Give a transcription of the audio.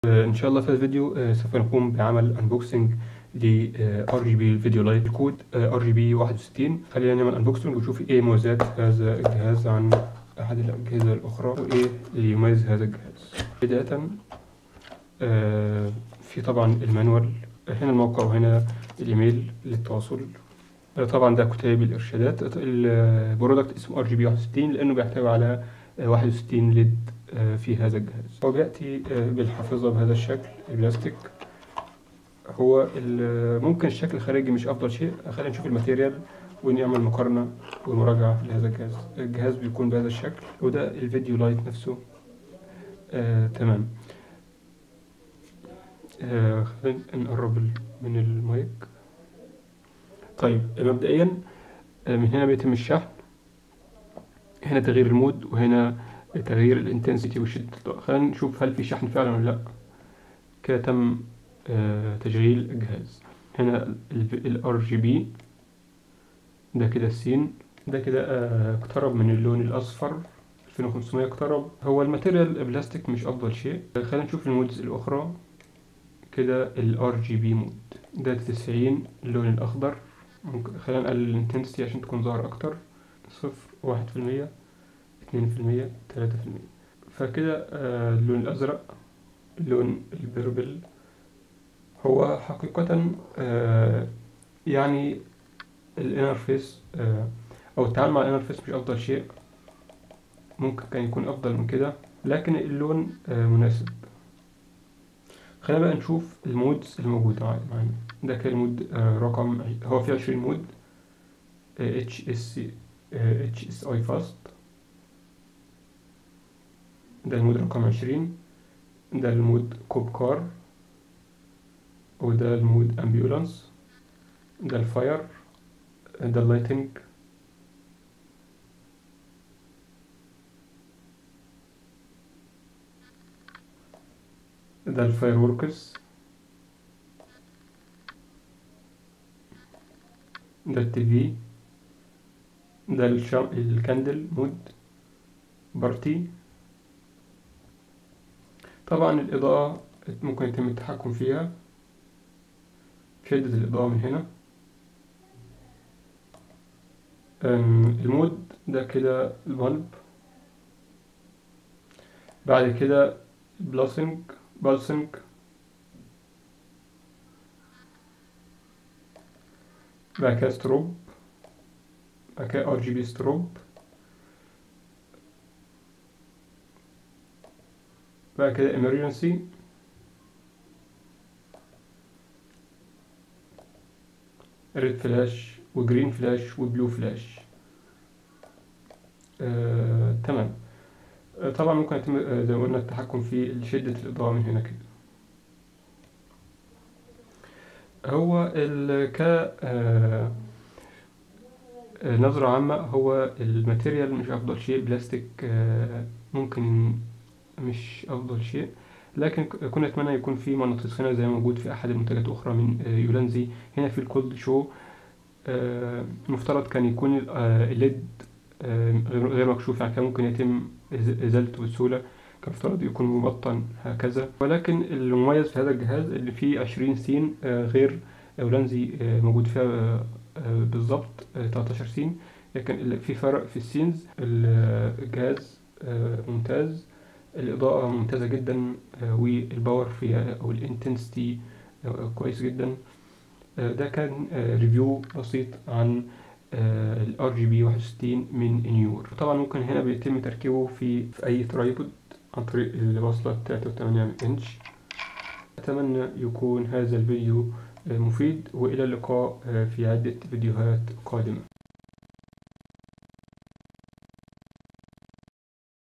ان شاء الله في الفيديو آه، سوف نقوم بعمل انبوكسنج ل ار جي بي فيديو لايت الكود ار جي بي 61 خلينا نعمل انبوكسنج ونشوف ايه مميزات هذا الجهاز عن احد الاجهزه الاخرى وايه اللي يميز هذا الجهاز بدايه آه، في طبعا المانوال هنا الموقع وهنا الايميل للتواصل آه، طبعا ده كتاب الارشادات البرودكت اسمه ار جي بي 61 لانه بيحتوي على آه، 61 ليد آه، في هذا الجهاز هو بياتي آه، بالحافظه بهذا الشكل البلاستيك هو ال- ممكن الشكل الخارجي مش افضل شيء خلينا نشوف الماتيريال ونعمل مقارنه ومراجعه لهذا الجهاز الجهاز بيكون بهذا الشكل وده الفيديو لايت نفسه آه، تمام آه، خلينا نقرب ال- من المايك طيب مبدئيا آه، من هنا بيتم الشحن هنا تغيير المود وهنا تغيير الانتنسيتي وشدة الضوء خلينا نشوف هل في شحن فعلا ولا لا كده تم آه، تشغيل الجهاز هنا الار جي بي ده كده السين ده كده آه، اقترب من اللون الاصفر 2500 اقترب هو الماتيريال بلاستيك مش افضل شيء آه، خلينا نشوف المودز الاخرى كده الار جي بي مود ده 90 اللون الاخضر ممكن خلينا نقلل الانتنسيتي عشان تكون ظاهر اكتر صفر واحد في المية اتنين في المية تلاتة في المية فكده آه، اللون الازرق اللون البربل هو حقيقة آه، يعني الانترفيس او التعامل مع الانترفيس مش افضل شيء ممكن كان يكون افضل من كده لكن اللون آه، مناسب خلينا بقى نشوف المودز الموجودة مع- معانا ده كان المود آه، رقم عش- هو فيه عشرين مود اتش اس اتش اس اي فاست ده المود رقم عشرين ده المود كوب كار وده المود امبيولانس ده الفاير ده اللايتنج ده الفاير وركرز ده التي في ده الشام الكاندل مود بارتي طبعا الإضاءة ممكن يتم التحكم فيها شدة الإضاءة من هنا أم، المود ده كده البلب بعد كده بلاسنج بالسنج بعد كده ستروب بعد كده ار جي بي ستروب بعد كده emergency ريد فلاش وجرين فلاش وبلو فلاش آه، تمام آه، طبعا ممكن يتم آه، زي ما قلنا التحكم في شدة الإضاءة من هنا كده هو ال ك آه، آه، نظرة عامة هو الماتيريال مش أفضل شيء بلاستيك آه، ممكن مش أفضل شيء لكن ك- كنا نتمنى يكون في مغناطيس هنا زي ما موجود في أحد المنتجات الأخرى من آه، يولانزي هنا في الكولد شو آه، المفترض كان يكون ال- آه، الليد آه، غير غير مكشوف يعني كان ممكن يتم إز- إزالته بسهولة كان المفترض يكون مبطن هكذا ولكن المميز في هذا الجهاز اللي فيه 20 سين آه، غير يولانزي آه، موجود فيها آه، آه، بالظبط آه، 13 سين لكن ال- في فرق في السينز ال- الجهاز آه، ممتاز الإضاءة ممتازة جدا آه، والباور فيها أو الانتنسيتي كويس جدا آه، ده كان آه، ريفيو بسيط عن الار جي بي 61 من انيور طبعا ممكن هنا بيتم تركيبه في في اي ترايبود عن طريق الوصلة 3.8 انش اتمنى يكون هذا الفيديو آه، مفيد والى اللقاء آه، في عدة فيديوهات قادمة